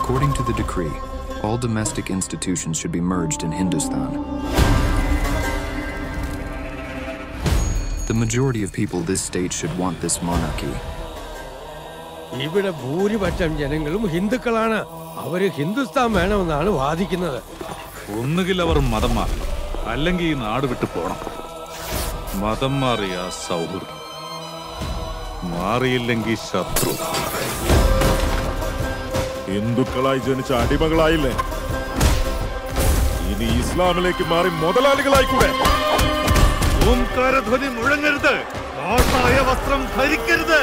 According to the decree, all domestic institutions should be merged in Hindustan. The majority of people this state should want this monarchy. ഇവിടെ ഭൂരിപക്ഷം ജനങ്ങളും ഹിന്ദുക്കളാണ് അവര് ഹിന്ദുസ്ഥാൻ വേണമെന്നാണ് വാദിക്കുന്നത് ഒന്നുകിൽ അവർ മതം മാറി അല്ലെങ്കിൽ ഈ നാട് വിട്ടു പോണം മതം മാറിയ സൗഹൃദം മാറിയില്ലെങ്കിൽ ശത്രു ഹിന്ദുക്കളായി ജനിച്ച അടിമകളായില്ലേ ഇനി ഇസ്ലാമിലേക്ക് മാറി മുതലാളികളായിക്കൂടെ ഓംകാരധ്വനി മുഴങ്ങരുത് കാഷായ വസ്ത്രം ധരിക്കരുത്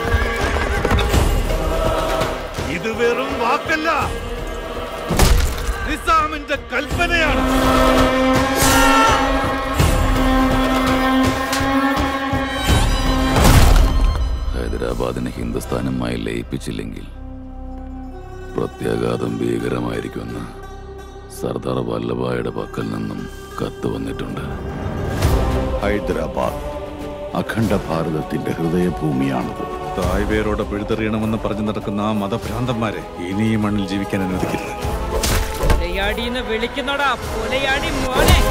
ഇത് വെറും വാക്കല്ല നിസാമിന്റെ കൽപ്പനയാണ് ഹൈദരാബാദിനെ ഹിന്ദുസ്ഥാനുമായി ലയിപ്പിച്ചില്ലെങ്കിൽ പ്രത്യാഘാതം ഭീകരമായിരിക്കുമെന്ന് സർദാർ വല്ലഭായുടെ പക്കൽ നിന്നും കത്ത് വന്നിട്ടുണ്ട് ഹൈദരാബാദ് അഖണ്ഡ ഭാരതത്തിന്റെ ഹൃദയഭൂമിയാണത് തായ്വേരോടെ പിഴുതെറിയണമെന്ന് പറഞ്ഞു നടക്കുന്ന ആ മതഭ്രാന്തന്മാരെ ഇനി ഈ മണ്ണിൽ ജീവിക്കാൻ അനുവദിക്കരുത് കൊലയാടിന്ന് വിളിക്കുന്നോടാ കൊലയാടി മോനെ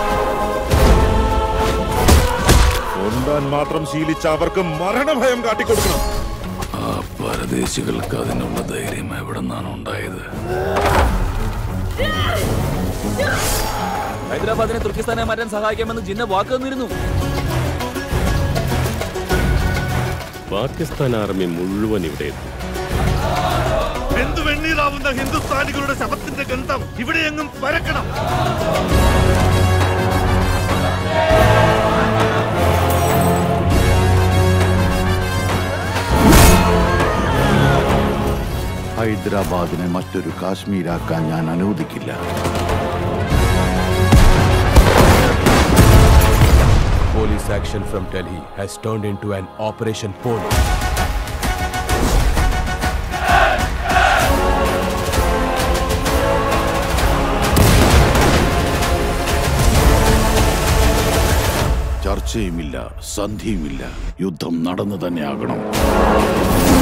കൊല്ലാൻ മാത്രം ശീലിച്ച അവർക്ക് മരണഭയം കാട്ടിക്കൊടുക്കണം ആ പരദേശികൾക്ക് അതിനുള്ള ധൈര്യം എവിടെ നിന്നാണ് ഉണ്ടായത് ഹൈദരാബാദിനെ തുർക്കിസ്ഥാനെ മാറ്റാൻ സഹായിക്കാമെന്ന് ജിന്ന വാക്ക് തന്നിരുന്നു പാകിസ്ഥാൻ ആർമി മുഴുവൻ ഇവിടെ എത്തി എന്തു വെണ്ണീറാവുന്ന ഹിന്ദുസ്ഥാനികളുടെ ശവത്തിന്റെ ഗന്ധം ഇവിടെയെങ്ങും പരക്കണം ഹൈദരാബാദിനെ മറ്റൊരു കാശ്മീരാക്കാൻ ഞാൻ അനുവദിക്കില്ല Police action from Delhi has turned into an Operation Polo. ചർച്ചയുമില്ല സന്ധിയുമില്ല യുദ്ധം നടന്നു തന്നെയാകണം